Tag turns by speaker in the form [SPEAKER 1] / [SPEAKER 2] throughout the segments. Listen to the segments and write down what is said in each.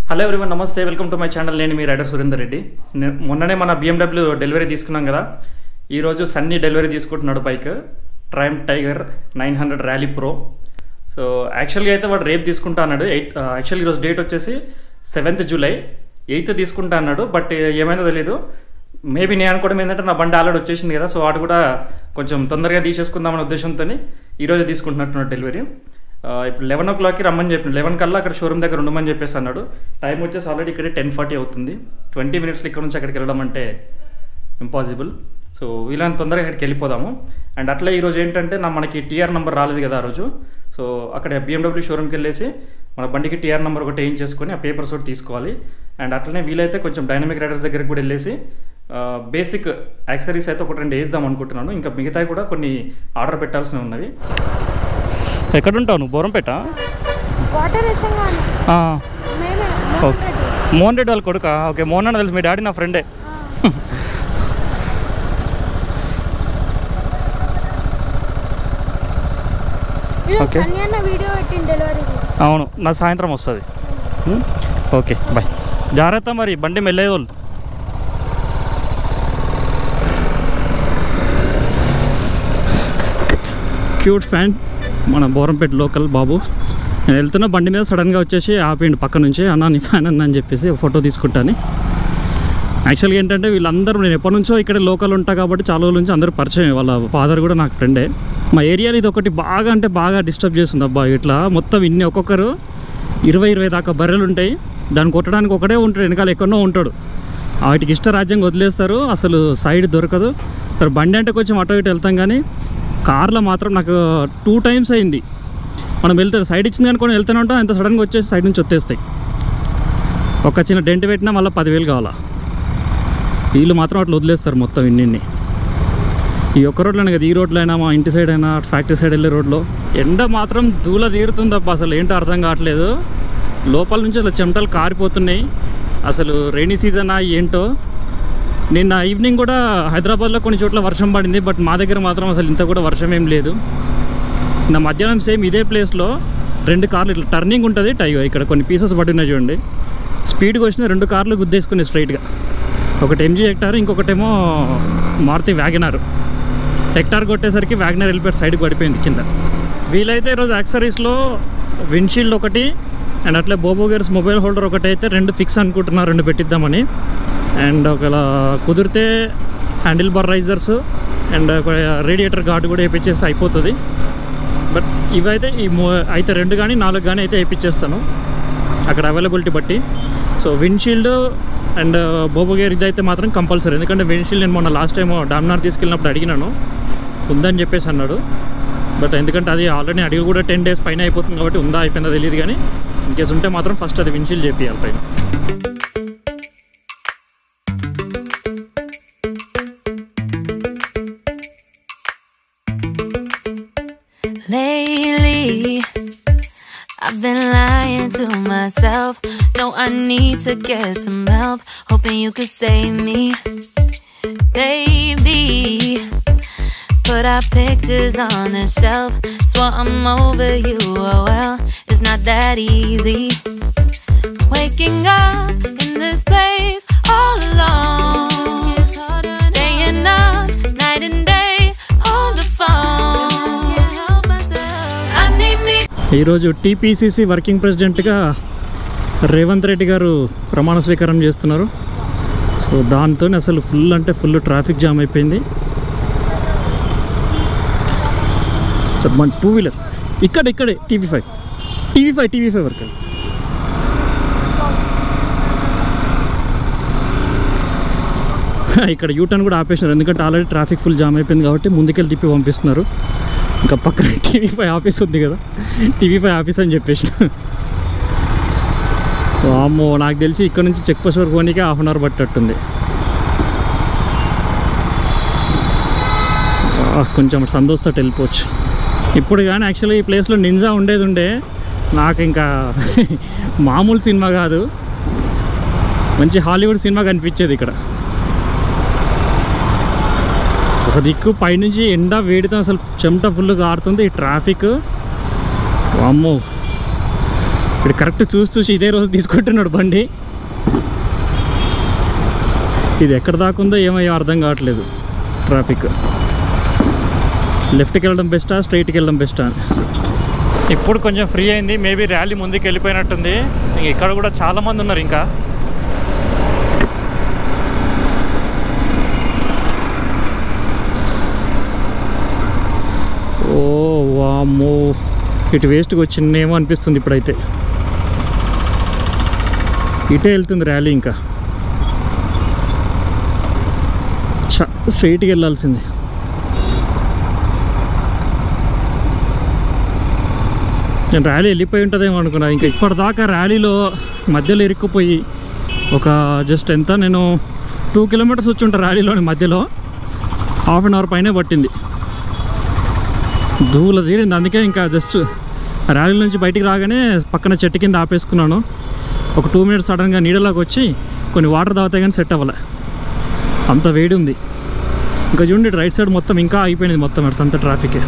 [SPEAKER 1] Hello everyone నమస్తే welcome to my channel నేను మీ రైడర్ సురేందర్ రెడ్డి నే- మొన్ననే మన బిఎండబ్ల్యూ డెలివరీ తీసుకున్నాం కదా ఈరోజు సన్నీ డెలివరీ తీసుకుంటున్నాడు bike Triumph Tiger nine hundred rally pro so యాక్చువల్గా అయితే వాడు రేపు తీసుకుంటా అన్నాడు ఎయిత్ యాక్చువల్ ఈరోజు డేట్ వచ్చేసి సెవెంత్ జూలై ఎయిత్ తీసుకుంటా అన్నాడు బట్ ఏమైందో తెలియదు మేబీ నేను అనుకోవడం ఏంటంటే నా బండి ఆల్రెడీ వచ్చేసింది కదా సో వాడు కూడా కొంచెం తొందరగా తీసేసుకుందామనే ఉద్దేశంతో ఈరోజు తీసుకుంటున్నట్టున్నాడు డెలివరీ ఆ, ఇప్పుడు లెవెన్ ఓ క్లాక్కి రమ్మని చెప్పి లెవెన్ కల్లా అక్కడ షోరూమ్ దగ్గర ఉండమని చెప్పేసి అన్నాడు టైం వచ్చేసి ఆల్రెడీ ఇక్కడ టెన్ ఫార్టీ అవుతుంది ట్వంటీ మినిట్స్ ఇక్కడ నుంచి అక్కడికి వెళ్ళడం అంటే ఇంపాసిబుల్ సో వీళ్ళని తొందరగా ఇక్కడికి వెళ్ళిపోదాము అండ్ అట్లా ఈరోజు ఏంటంటే నా మనకి టీఆర్ నెంబర్ రాలేదు కదా ఆ రోజు సో అక్కడ బిఎండబ్ల్యూ షోరూమ్కి వెళ్ళేసి మన బండికి టీఆర్ నెంబర్ ఒకటి ఏం చేసుకొని ఆ పేపర్స్ ఒకటి తీసుకోవాలి అండ్ అట్లనే వీలైతే కొంచెం డైనమిక్ రైడర్స్ దగ్గరికి కూడా వెళ్ళేసి బేసిక్ యాక్సరీస్ అయితే ఒకటి రెండు వేద్దాం అనుకుంటున్నాను ఇంకా మిగతావి కూడా కొన్ని ఆర్డర్ పెట్టాల్సినవి ఉన్నవి ఎక్కడ ఉంటావు నువ్వు బోరంపేట
[SPEAKER 2] వాటర్ వేసాం కానీ మేమే
[SPEAKER 1] ఓకే మోహన్ రెడ్డి వాళ్ళ కొడుక ఓకే మోహన్ అన్న తెలుసు మీ డాడీ నా ఫ్రెండే ఓకే.
[SPEAKER 2] సన్నీ అన్న వీడియో పెట్టింది డెలివరీకి
[SPEAKER 1] అవును నా సాయంత్రం వస్తుంది ఓకే బాయ్ జాగ్రత్త మరి బండి మెల్లేదోళ్ళు క్యూట్ ఫ్యాన్ మన బోరంపేట లోకల్ బాబు నేను వెళ్తున్న బండి మీద సడన్గా వచ్చేసి ఆపిండు పక్క నుంచి అన్న నీ ఫ్యాన్ అన్న అని చెప్పేసి ఒక ఫోటో తీసుకుంటాను యాక్చువల్గా ఏంటంటే వీళ్ళందరూ నేను ఎప్పటి నుంచో ఇక్కడ లోకల్ ఉంటా కాబట్టి చాలా రోజుల నుంచి అందరూ పరిచయం వాళ్ళ ఫాదర్ కూడా నాకు ఫ్రెండే మా ఏరియాలో ఇది ఒకటి బాగా అంటే బాగా డిస్టర్బ్ చేస్తుంది అబ్బా ఇట్లా మొత్తం ఇన్ని ఒక్కొక్కరు ఇరవై ఇరవై దాకా బర్రెలు ఉంటాయి దాన్ని కొట్టడానికి ఒకటే ఉంటాడు వెనకాల ఎక్కడో ఉంటాడు వాటికి ఇష్ట రాజ్యంగా వదిలేస్తారు అసలు సైడ్ దొరకదు సరే బండి అంటే కొంచెం అటు ఇటు వెళ్తాం కానీ కార్లో మాత్రం నాకు టూ టైమ్స్ అయింది మనం వెళ్తే సైడ్ ఇచ్చింది అనుకోని వెళ్తూనే ఉంటాం ఎంత సడన్గా వచ్చేసి సైడ్ నుంచి వచ్చేస్తాయి ఒక చిన్న డెంట్ పెట్టినా మళ్ళీ పదివేలు కావాలా వీళ్ళు మాత్రం అట్లా వదిలేస్తారు మొత్తం ఇన్నిన్ని ఈ ఒక్క రోడ్లోనే కదా ఈ రోడ్లో అయినా మా ఇంటి సైడ్ అయినా ఫ్యాక్టరీ సైడ్ వెళ్ళే రోడ్లో ఎండ మాత్రం దూల తీరుతుంది తప్ప అసలు ఏంటో అర్థం కావట్లేదు లోపల నుంచి అలా చెమటలు కారిపోతున్నాయి అసలు రైనీ సీజన్ ఏంటో నిన్న ఈవినింగ్ కూడా హైదరాబాద్లో కొన్ని చోట్ల వర్షం పడింది బట్ మా దగ్గర మాత్రం అసలు ఇంత కూడా వర్షం ఏం లేదు నా మధ్యాహ్నం సేమ్ ఇదే ప్లేస్లో రెండు కార్లు ఇట్లా టర్నింగ్ ఉంటుంది టైగో ఇక్కడ కొన్ని పీసెస్ పడి ఉన్నాయి చూడండి స్పీడ్గా వచ్చిన రెండు కార్లు గుద్దేసుకుని స్ట్రైట్గా ఒకటి ఎంజీ హెక్టార్ ఇంకొకటేమో మారుతి వ్యాగనార్ హెక్టార్ కొట్టేసరికి వ్యాగనర్ వెళ్ళిపోయి సైడ్కి పడిపోయింది కింద వీలైతే ఈరోజు యాక్సరీస్లో విండ్షీల్డ్ ఒకటి అండ్ అట్లే బోబో గేర్స్ మొబైల్ హోల్డర్ ఒకటి అయితే రెండు ఫిక్స్ అనుకుంటున్నారు రెండు పెట్టిద్దామని అండ్ ఒకవేళ కుదిరితే హ్యాండిల్ బార్ రైజర్స్ అండ్ ఒక రేడియేటర్ గార్డ్ కూడా వేయించేస్తే అయిపోతుంది బట్ ఇవైతే ఈ మో అయితే రెండు కానీ నాలుగు కానీ అయితే వేయించేస్తాను అక్కడ అవైలబిలిటీ బట్టి సో విండ్షీల్డ్ అండ్ బోబోగేర్ ఇదైతే మాత్రం కంపల్సరీ ఎందుకంటే విండ్షీల్డ్ నేను మొన్న లాస్ట్ టైం డామ్నార్ తీసుకెళ్ళినప్పుడు అడిగినాను ఉందని చెప్పేసి అన్నాడు బట్ ఎందుకంటే అది ఆల్రెడీ అడిగి కూడా టెన్ డేస్ పైన అయిపోతుంది కాబట్టి ఉందా అయిపోయిందో తెలియదు కానీ ఇన్ కేసు ఉంటే మాత్రం ఫస్ట్ అది విండ్షీల్డ్ చేపియాలి పైన
[SPEAKER 3] Lately, I've been lying to myself. No, I need to get some help. Hoping you could save me, baby. Put our pictures on the shelf. Swore I'm over you. Oh well, it's not that easy. Waking up in this place all alone. Staying up night and day on the phone. I need me.
[SPEAKER 1] ఈరోజు TPCC working ప్రెసిడెంట్గా రేవంత్ రెడ్డి గారు ప్రమాణ స్వీకారం చేస్తున్నారు so దాంతో అసలు full అంటే full traffic jam అయిపోయింది సో మన టూ వీలర్ ఇక్కడ ఇక్కడే TV five TV five TV five వరకు ఇక్కడ యూటర్న్ కూడా ఆపేసినారు ఎందుకంటే ఆల్రెడీ ట్రాఫిక్ ఫుల్ జామ్ అయిపోయింది కాబట్టి ముందుకెళ్ళి తిప్పి పంపిస్తున్నారు ఇంకా పక్కన టీవీ ఫైవ్ ఆఫీస్ ఉంది కదా టీవీ ఫైవ్ ఆఫీస్ అని చెప్పేసిన అమ్మో నాకు తెలిసి ఇక్కడ నుంచి చెక్ పోస్ట్ వరకు పోనీకే హాఫ్ అన్ అవర్ పట్టట్టుంది ఆ, కొంచెం సంతోషతో వెళ్ళిపోవచ్చు ఇప్పుడు కానీ యాక్చువల్లీ ఈ ప్లేస్లో నింజా ఉండేది ఉండే నాకు ఇంకా మామూలు సినిమా కాదు మంచి హాలీవుడ్ సినిమా కనిపించేది ఇక్కడ ఒక దిక్కు పైనుంచి ఎండ వేడితో అసలు చెమట ఫుల్ కారుతుంది ఈ ట్రాఫిక్ అమ్మో ఇప్పుడు కరెక్ట్ చూసి చూసి ఇదే రోజు తీసుకుంటున్నాడు బండి ఇది ఎక్కడ దాకుందో ఏమో ఏం అర్థం కావట్లేదు ట్రాఫిక్ లెఫ్ట్కి వెళ్ళడం బెస్టా స్ట్రైట్కి వెళ్ళడం బెస్టా ఇప్పుడు కొంచెం ఫ్రీ అయింది మేబీ ర్యాలీ ముందుకు వెళ్ళిపోయినట్టుంది ఇంక ఇక్కడ కూడా చాలా మంది ఉన్నారు ఇంకా ఓ వామ్మో ఇటు వేస్ట్కి వచ్చిందేమో అనిపిస్తుంది ఇప్పుడైతే ఇటే వెళ్తుంది ర్యాలీ ఇంకా చ స్ట్రైట్కి వెళ్ళాల్సింది నేను ర్యాలీ వెళ్ళిపోయి ఉంటుందేమో అనుకున్నా ఇంకా ఇప్పటిదాకా ర్యాలీలో మధ్యలో ఇరుక్కుపోయి ఒక జస్ట్ ఎంత నేను టూ కిలోమీటర్స్ వచ్చి ఉంటా ర్యాలీలోని మధ్యలో హాఫ్ అన్ అవర్ పైనే పట్టింది ధూళ తీరింది అందుకే ఇంకా జస్ట్ ర్యాలీ నుంచి బయటికి రాగానే పక్కన చెట్టు కింద ఆపేసుకున్నాను ఒక టూ మినిట్స్ సడన్గా నీడలోకి వచ్చి కొన్ని వాటర్ తాగితే కానీ సెట్ అవ్వలే అంత వేడి ఉంది ఇంకా చూడండి రైట్ సైడ్ మొత్తం ఇంకా అయిపోయింది మొత్తం అటు అంత ట్రాఫిక్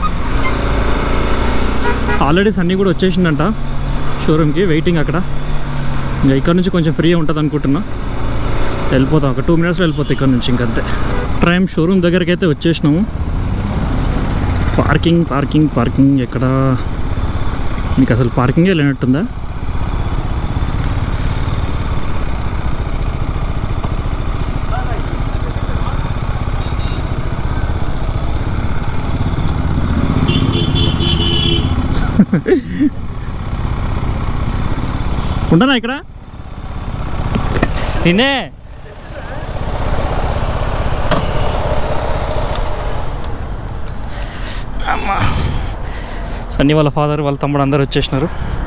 [SPEAKER 1] ఆల్రెడీ సన్నీ కూడా వచ్చేసిందంట షోరూమ్కి వెయిటింగ్ అక్కడ ఇంకా ఇక్కడ నుంచి కొంచెం ఫ్రీ ఉంటుంది అనుకుంటున్నా వెళ్ళిపోతాం ఒక టూ మినిట్స్లో వెళ్ళిపోతాం ఇక్కడ నుంచి ఇంకంతే ట్రైమ్ షోరూమ్ దగ్గరికి అయితే వచ్చేసినాము పార్కింగ్ పార్కింగ్ పార్కింగ్ ఎక్కడ మీకు అసలు పార్కింగే లేనట్టుందా ఉండనా ఇక్కడ నిన్నే అమ్మా సన్నీ వాళ్ళ ఫాదర్ వాళ్ళ తమ్ముడు అందరు వచ్చేసినారు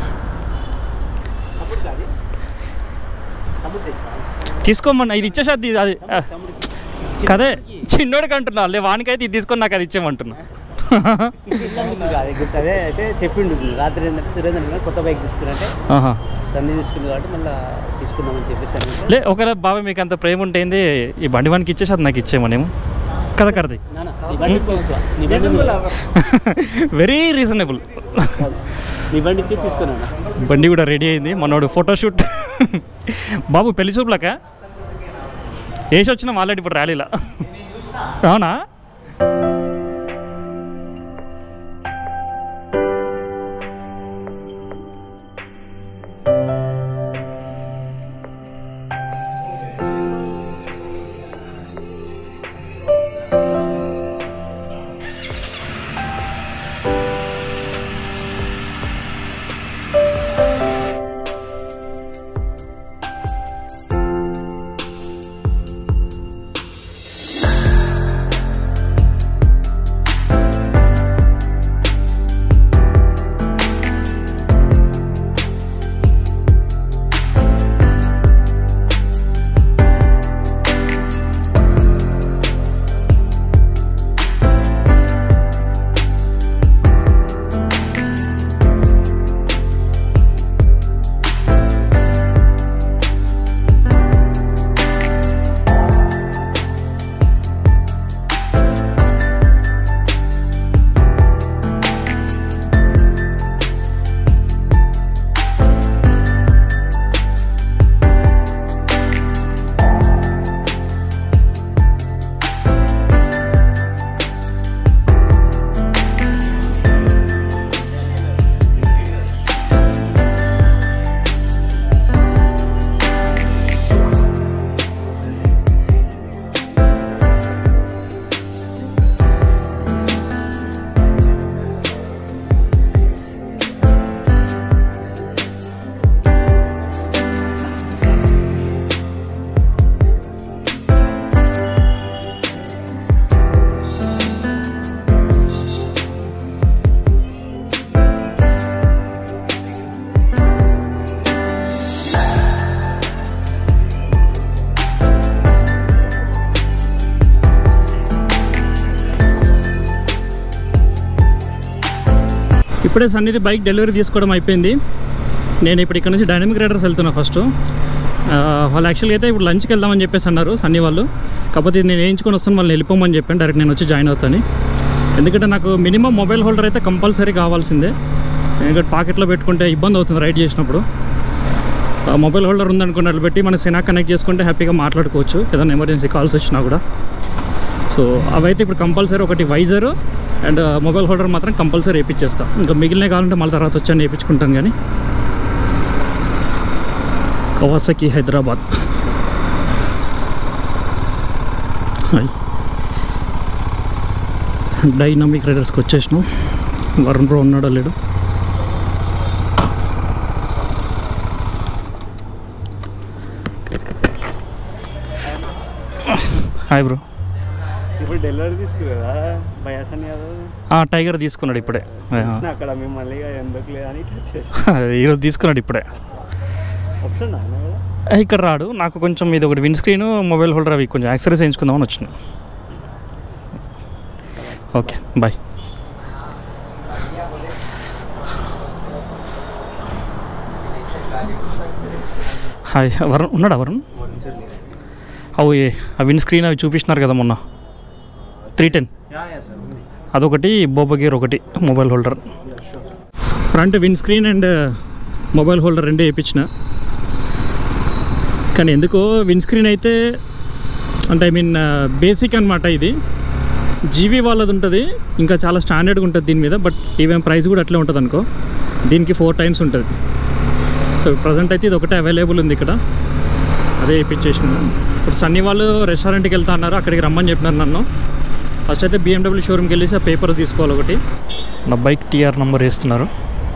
[SPEAKER 1] తీసుకోమన్నా ఇది ఇచ్చేసాది అది ఆ, కదే చిన్నోడికి అంటున్నా లే వానికైతే ఇది తీసుకొని నాకు అది ఇచ్చేయమంటున్నా
[SPEAKER 4] అదే గుర్తు అదే అయితే చెప్పిండు రాత్రి ఏంటంటే సురేంద్ర గారు కొత్త బైక్ తీసుకున్నంటే
[SPEAKER 1] ఆహా.
[SPEAKER 4] సన్ని తీసుకుంది కాబట్టి మళ్ళీ తీసుకుందామని చెప్పేసి అంటే
[SPEAKER 1] లే ఒకవేళ బాబాయ్ మీకు అంత ప్రేమ ఉంటే ఏంది ఈ బండి వానికి ఇచ్చేసి అది నాకు ఇచ్చేయమనేమో కదా కరది
[SPEAKER 4] నాన్న నీ బండి తీసుకో నీ బండి
[SPEAKER 1] వెరీ రీజనబుల్
[SPEAKER 4] నీ బండి ఇచ్చి తీసుకున్నా
[SPEAKER 1] బండి కూడా రెడీ అయింది మనోడు ఫోటోషూట్ బాబు పెళ్లి చూపులక వేసి వచ్చినాం ఆల్రెడీ ఇప్పుడు ర్యాలీలా అవునా ఇప్పుడే సన్నిధి బైక్ డెలివరీ తీసుకోవడం అయిపోయింది నేను ఇప్పుడు ఇక్కడ నుంచి డైనమిక్ రైడర్స్ వెళ్తున్నా ఫస్ట్ ఆ, వాళ్ళు యాక్చువల్గా అయితే ఇప్పుడు లంచ్కి వెళ్దామని చెప్పేసి అన్నారు సన్నీ వాళ్ళు కాకపోతే ఇది నేను వేయించుకొని వస్తాను వాళ్ళని వెళ్ళిపోమని చెప్పాను డైరెక్ట్ నేను వచ్చి జాయిన్ అవుతాను ఎందుకంటే నాకు మినిమం మొబైల్ హోల్డర్ అయితే కంపల్సరీ కావాల్సిందే ఎందుకంటే పాకెట్లో పెట్టుకుంటే ఇబ్బంది అవుతుంది రైడ్ చేసినప్పుడు ఆ మొబైల్ హోల్డర్ ఉందనుకున్నట్లు పెట్టి మన సినా కనెక్ట్ చేసుకుంటే హ్యాపీగా మాట్లాడుకోవచ్చు ఏదైనా ఎమర్జెన్సీ కాల్స్ వచ్చినా కూడా సో అవైతే ఇప్పుడు కంపల్సరీ ఒకటి వైజర్ అండ్ మొబైల్ హోల్డర్ మాత్రం కంపల్సరీ వేయించేస్తాం ఇంకా మిగిలిన కావాలంటే మళ్ళీ తర్వాత వచ్చాను వేయించుకుంటాను కానీ కవాసకి హైదరాబాద్ హాయ్ డైనమిక్ రైడర్స్కి వచ్చేసినాం వరుణ్ బ్రో ఉన్నాడో లేడు హాయ్ బ్రో
[SPEAKER 4] ఇప్పుడు డెలివరీ తీసుకురా బయాసన్ యాదవ్
[SPEAKER 1] ఆ, టైగర్ తీసుకున్నాడు ఇప్పుడే ఆ,
[SPEAKER 4] చూసినా అక్కడ మిమ్మల్ని ఇక ఎందుకు లేదని ఇట్లా వచ్చేసి
[SPEAKER 1] ఈరోజు తీసుకున్నాడు ఇప్పుడే
[SPEAKER 4] వస్తున్నా ఆయన కూడా?
[SPEAKER 1] ఏ, ఇక్కడ రాడు నాకు కొంచెం ఇది ఒకటి విన్ స్క్రీన్ మొబైల్ హోల్డర్ అవి కొంచెం యాక్సరీస్ వేయించుకుందామని వచ్చిన ఓకే బాయ్ హాయ్ వరుణ్ ఉన్నాడా వరుణ్ అవు ఏ ఆ విన్ స్క్రీన్ అవి చూపిస్తున్నారు కదా మొన్న త్రీ టెన్ అదొకటి బోబగేర్ ఒకటి mobile holder front windscreen and mobile holder రెండే వేయించిన కానీ ఎందుకో విన్ స్క్రీన్ అయితే అంటే ఐ మీన్ బేసిక్ అనమాట ఇది జీవీ వాళ్ళది ఉంటుంది ఇంకా చాలా స్టాండర్డ్గా ఉంటుంది దీని మీద బట్ ఈవెన్ ప్రైస్ కూడా అట్లే ఉంటుంది అనుకో దీనికి ఫోర్ టైమ్స్ ఉంటుంది సో ప్రజెంట్ అయితే ఇది ఒకటే అవైలబుల్ ఉంది ఇక్కడ అదే ఇప్పించేసిన ఇప్పుడు సన్నీ వాళ్ళు రెస్టారెంట్కి వెళ్తా అన్నారు అక్కడికి రమ్మని చెప్పినారు నన్ను ఫస్ట్ అయితే బిఎండబ్ల్యూ షోరూమ్కి వెళ్ళేసి ఆ పేపర్ తీసుకోవాలి ఒకటి నా బైక్ టీఆర్ నంబర్ వేస్తున్నారు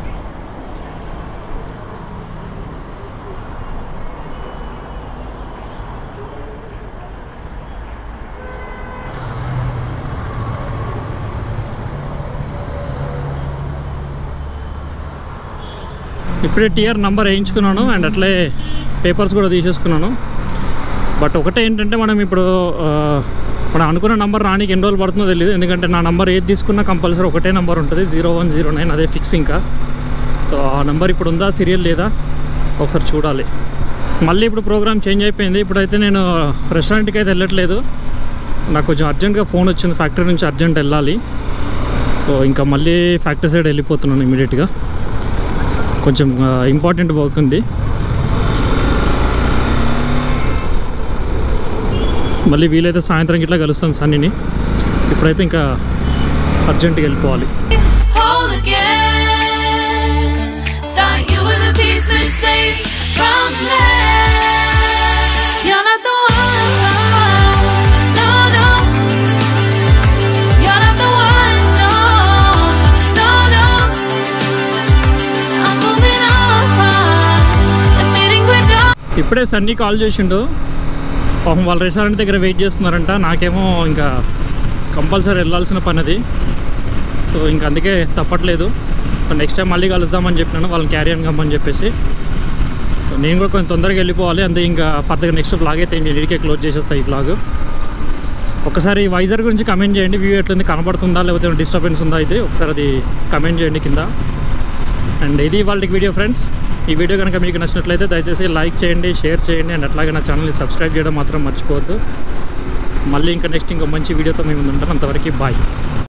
[SPEAKER 1] ఇప్పుడే టీఆర్ నంబర్ వేయించుకున్నాను అండ్ అట్లే పేపర్స్ కూడా తీసేసుకున్నాను బట్ ఒకటే ఏంటంటే మనం ఇప్పుడు ఆ, మనం అనుకున్న నంబర్ రానికి ఎన్ని రోజులు పడుతుందో తెలియదు ఎందుకంటే నా నంబర్ ఏది తీసుకున్నా కంపల్సరీ ఒకటే నంబర్ ఉంటుంది జీరో వన్ జీరో నైన్ అదే ఫిక్స్ ఇంకా సో ఆ నంబర్ ఇప్పుడు ఉందా సీరియల్ లేదా ఒకసారి చూడాలి మళ్ళీ ఇప్పుడు ప్రోగ్రామ్ చేంజ్ అయిపోయింది ఇప్పుడైతే నేను రెస్టారెంట్కి అయితే వెళ్ళట్లేదు నాకు కొంచెం అర్జెంట్గా ఫోన్ వచ్చింది ఫ్యాక్టరీ నుంచి అర్జెంట్ వెళ్ళాలి సో ఇంకా మళ్ళీ ఫ్యాక్టరీ సైడ్ వెళ్ళిపోతున్నాను ఇమీడియట్గా కొంచెం ఇంపార్టెంట్ వర్క్ ఉంది మళ్ళీ వీలైతే సాయంత్రం ఇట్లా కలుస్తాను సన్నీని ఇప్పుడైతే ఇంకా అర్జెంట్గా వెళ్ళిపోవాలి
[SPEAKER 3] whole again. Thought you were the piece missing from last. You're not the one, no, no. You're not the one, no, no, no. I'm moving on, admitting we're done.
[SPEAKER 1] ఇప్పుడే సన్నీ కాల్ చేసిండు పాపం వాళ్ళ రెస్టారెంట్ దగ్గర wait చేస్తున్నారంట నాకేమో ఇంకా compulsory వెళ్ళాల్సిన పని అది సో ఇంకా అందుకే తప్పట్లేదు నెక్స్ట్ టైం మళ్ళీ కలుద్దామని చెప్పినాను వాళ్ళని క్యారీ అని కమ్మని చెప్పేసి సో నేను కూడా కొంచెం తొందరగా వెళ్ళిపోవాలి అంతే ఇంకా ఫర్దర్గా నెక్స్ట్ బ్లాగ్ అయితే నేను ఇడికే క్లోజ్ చేసేస్తాను ఈ బ్లాగ్ ఒకసారి వైజర్ గురించి కమెంట్ చేయండి వ్యూ ఎట్లుంది కనబడుతుందా లేకపోతే డిస్టర్బెన్స్ ఉందా అయితే ఒకసారి అది కమెంట్ చేయండి కింద అండ్ ఇది వాళ్ళకి వీడియో ఫ్రెండ్స్ ఈ వీడియో కనుక మీకు నచ్చినట్లయితే దయచేసి లైక్ చేయండి షేర్ చేయండి అండ్ అట్లాగే నా ఛానల్ని సబ్స్క్రైబ్ చేయడం మాత్రం మర్చిపోవద్దు మళ్ళీ ఇంకా నెక్స్ట్ ఇంకో మంచి వీడియోతో మేము ఉంటాం అంతవరకు బాయ్